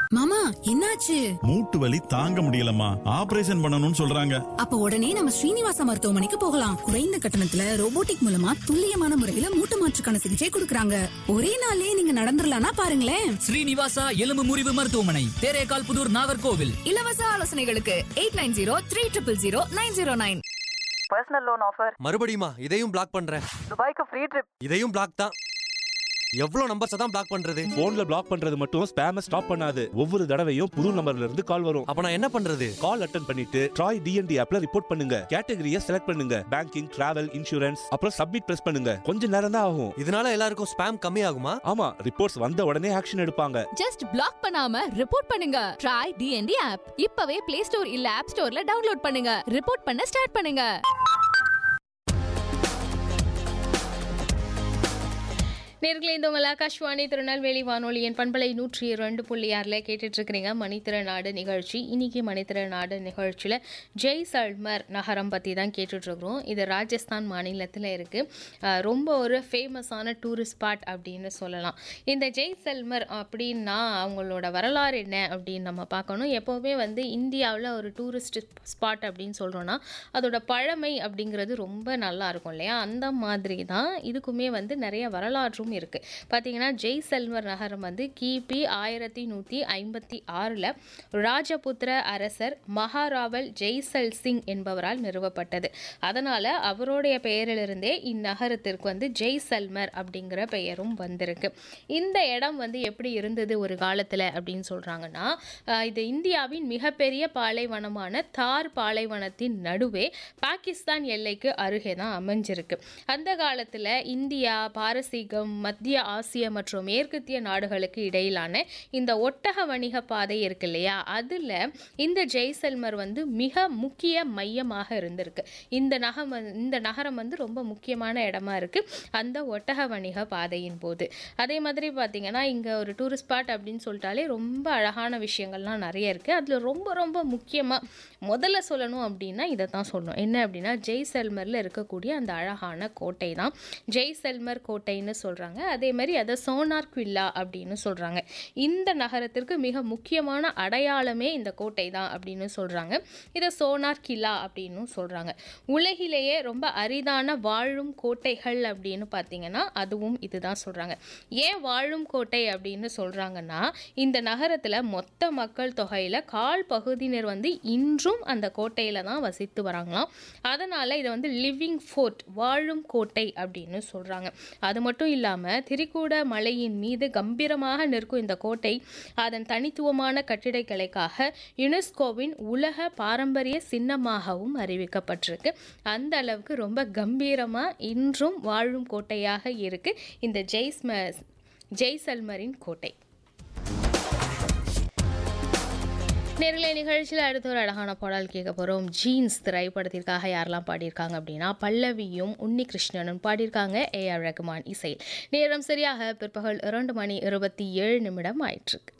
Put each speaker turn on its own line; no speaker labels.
மாமா என்னாச்சு
மூட்டு வலி தாங்க முடியலம்மா ஆபரேஷன் பண்ணணும்னு சொல்றாங்க
அப்ப உடனே நம்ம ஸ்ரீனிவாசா மருத்துவமனைக்கு போகலாம் குறைந்த கட்டணத்துல ரோபோட்டிக் மூலமா துல்லியமான முறையில மூட்டு மாற்றுக்கான சிகிச்சை கொடுக்கறாங்க ஒரே நாள்லயே நீங்க நடந்துடலாம்னா பாருங்களேன்
ஸ்ரீனிவாசா எலும்பு முறிவு மருத்துவமனை தேரேகால் புதூர் நாகர்கோவில்
இலவச ஆலோசனைகளுக்கு eight nine zero three triple zero nine zero nine
personal loan offer
மறுபடியுமா இதையும் பிளாக் பண்றேன்
துபாய்க்கு ஃப்ரீ ட்ரிப்
இதையும் பிளாக் தான் எவ்வளவு நம்பர்ஸ் தான் பிளாக் பண்றது
போன்ல பிளாக் பண்றது மட்டும் ஸ்பேம ஸ்டாப் பண்ணாது ஒவ்வொரு தடவையும் புது நம்பர்ல இருந்து கால் வரும்
அப்ப நான் என்ன பண்றது
கால் அட்டன் பண்ணிட்டு ட்ராய் டிஎன்டி ஆப்ல ரிப்போர்ட் பண்ணுங்க கேட்டகரியை செலக்ட் பண்ணுங்க பேங்கிங் டிராவல் இன்சூரன்ஸ் அப்புறம் சப்மிட் பிரஸ் பண்ணுங்க கொஞ்ச நேரம் தான் ஆகும்
இதனால எல்லாருக்கும் ஸ்பேம் கம்மி ஆகுமா
ஆமா ரிப்போர்ட்ஸ் வந்த உடனே ஆக்ஷன் எடுப்பாங்க
ஜஸ்ட் பிளாக் பண்ணாம ரிப்போர்ட் பண்ணுங்க ட்ரை டிஎன்டி ஆப் இப்பவே பிளே ஸ்டோர் இல்ல ஆப் ஸ்டோர்ல டவுன்லோட் பண்ணுங்க ரிப்போர்ட் பண்ண ஸ்டார்ட் பண்ணுங்க
நேர்களை இந்த உங்கள் ஆகாஷ்வாணி திருநெல்வேலி வானொலியின் பண்பலை நூற்றி இரண்டு புள்ளி ஆறில் கேட்டுட்டு இருக்கிறீங்க மணித்திறநாடு நிகழ்ச்சி இன்னைக்கு மணித்திறநாடு நிகழ்ச்சியில் ஜெய்சல்மர் நகரம் பற்றி தான் கேட்டுட்ருக்குறோம் இது ராஜஸ்தான் மாநிலத்தில் இருக்குது ரொம்ப ஒரு ஃபேமஸான டூரிஸ்ட் ஸ்பாட் அப்படின்னு சொல்லலாம் இந்த ஜெய்சல்மர் அப்படின்னா அவங்களோட வரலாறு என்ன அப்படின்னு நம்ம பார்க்கணும் எப்போவுமே வந்து இந்தியாவில் ஒரு டூரிஸ்ட் ஸ்பாட் அப்படின்னு சொல்கிறோன்னா அதோட பழமை அப்படிங்கிறது ரொம்ப நல்லா இருக்கும் இல்லையா அந்த மாதிரி தான் இதுக்குமே வந்து நிறைய வரலாற்றும் இருக்குது பார்த்தீங்கன்னா ஜெய்சல்மர் நகரம் வந்து கிபி ஆயிரத்தி நூற்றி ஐம்பத்தி ஆறில் ராஜபுத்திர அரசர் மகாராவல் ஜெய்சல் சிங் என்பவரால் நிறுவப்பட்டது அதனால் அவருடைய பெயரிலிருந்தே இந்நகரத்திற்கு வந்து ஜெய்சல்மர் அப்படிங்கிற பெயரும் வந்திருக்கு இந்த இடம் வந்து எப்படி இருந்தது ஒரு காலத்தில் அப்படின்னு சொல்கிறாங்கன்னா ஆஹ் இது இந்தியாவின் மிகப்பெரிய பாலைவனமான தார் பாலைவனத்தின் நடுவே பாகிஸ்தான் எல்லைக்கு அருகே தான் அமைஞ்சிருக்கு அந்த காலத்தில் இந்தியா பாரசீகம் மத்திய ஆசிய மற்றும் மேற்கத்திய நாடுகளுக்கு இடையிலான இந்த ஒட்டக வணிக பாதை இருக்கு இல்லையா அதில் இந்த ஜெய்சல்மர் வந்து மிக முக்கிய மையமாக இருந்திருக்கு இந்த நகம் வந்து- இந்த நகரம் வந்து ரொம்ப முக்கியமான இடமா இருக்கு அந்த ஒட்டக வணிக பாதையின் போது அதே மாதிரி பார்த்தீங்கன்னா இங்கே ஒரு டூரிஸ்ட் ஸ்பாட் அப்படின்னு சொல்லிட்டாலே ரொம்ப அழகான விஷயங்கள்லாம் நிறைய இருக்குது அதில் ரொம்ப ரொம்ப முக்கியமாக முதல்ல சொல்லணும் அப்படின்னா இதை தான் சொல்லணும் என்ன அப்படின்னா ஜெய்சல்மரில் இருக்கக்கூடிய அந்த அழகான கோட்டை தான் ஜெய்சல்மர் கோட்டைன்னு சொல்கிறாங்க அதே மாதிரி அதை சோனார் குவில்லா அப்படின்னு சொல்கிறாங்க இந்த நகரத்திற்கு மிக முக்கியமான அடையாளமே இந்த கோட்டை தான் அப்படின்னு சொல்கிறாங்க இதை சோனார் கில்லா அப்படின்னு சொல்கிறாங்க உலகிலேயே ரொம்ப அரிதான வாழும் கோட்டைகள் அப்படின்னு பார்த்தீங்கன்னா அதுவும் இதுதான் சொல்கிறாங்க ஏன் வாழும் கோட்டை அப்படின்னு சொல்கிறாங்கன்னா இந்த நகரத்தில் மொத்த மக்கள் தொகையில் கால் பகுதியினர் வந்து இன்றும் அந்த கோட்டையில் தான் வசித்து வராங்களாம் அதனால் இதை வந்து லிவிங் ஃபோர்ட் வாழும் கோட்டை அப்படின்னு சொல்கிறாங்க அது மட்டும் இல்லாமல் திரிகூட மலையின் மீது கம்பீரமாக நிற்கும் இந்த கோட்டை அதன் தனித்துவமான கட்டிடக்கலைக்காக யுனெஸ்கோவின் உலக பாரம்பரிய சின்னமாகவும் அறிவிக்கப்பட்டிருக்கு அந்த அளவுக்கு ரொம்ப கம்பீரமாக இன்றும் வாழும் கோட்டையாக இருக்கு இந்த ஜெய்ஸ்ம ஜெய்சல்மரின் கோட்டை நேரிலை நிகழ்ச்சியில் அடுத்த ஒரு அழகான பாடல் கேட்க போகிறோம் ஜீன்ஸ் திரைப்படத்திற்காக யாரெல்லாம் பாடியிருக்காங்க அப்படின்னா பல்லவியும் உன்னிகிருஷ்ணனும் பாடியிருக்காங்க ஏ ஆர் ரகுமான் இசையில் நேரம் சரியாக பிற்பகல் இரண்டு மணி இருபத்தி ஏழு நிமிடம் ஆயிட்டிருக்கு